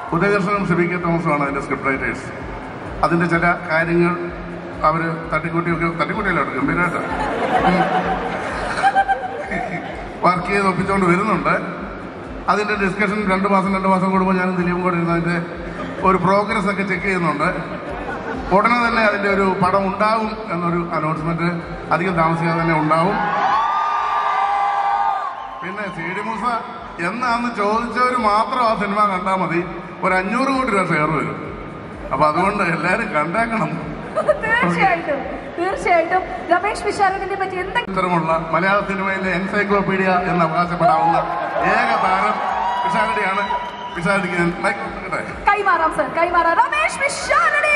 ഉദയകൃഷ്ണനും സിബികെ തോമസുമാണ് അതിൻ്റെ script writers അതിൻ്റെ ചില കാര്യങ്ങൾ അവർ തട്ടിക്കൂട്ടിയൊക്കെ തട്ടിക്കൂട്ടിയല്ലോ ഗംഭീരമായിട്ട് വർക്ക് ചെയ്ത് ഒപ്പിച്ചുകൊണ്ട് വരുന്നുണ്ട് അതിൻ്റെ ഡിസ്കഷൻ രണ്ട് മാസം രണ്ട് മാസം കൂടുമ്പോൾ ഞാനും ദിലീപും കൂടെ ഇരുന്ന് അതിൻ്റെ ഒരു പ്രോഗ്രസ് ഒക്കെ ചെക്ക് ചെയ്യുന്നുണ്ട് ഉടനെ തന്നെ അതിൻ്റെ ഒരു പടം ഉണ്ടാവും എന്നൊരു അനൗൺസ്മെന്റ് അധികം താമസിക്കാതെ തന്നെ ഉണ്ടാവും പിന്നെ സി ഡി മൂസ എന്നാന്ന് ചോദിച്ചവർ മാത്രം ആ സിനിമ കണ്ടാൽ മതി ഒരു അഞ്ഞൂറ് കോടി രൂപ ഷെയർ വരും അപ്പൊ അതുകൊണ്ട് എല്ലാവരും കണ്ടേക്കണം തീർച്ചയായിട്ടും തീർച്ചയായിട്ടും രമേശ് വിശാരദിനെ പറ്റി എന്തെങ്കിലും ഇത്തരമുള്ള മലയാള സിനിമയിലെ എൻസൈക്ലോപീഡിയ എന്ന് അവകാശപ്പെടാവുന്ന ഏക താരം പിഷാരടിയാണ് പിഷാരടിക്ക് ഞാൻ മൈക്ക് കൊടുക്കട്ടെ? കൈമാറാം സർ കൈമാറാം രമേശ് വിശാരടി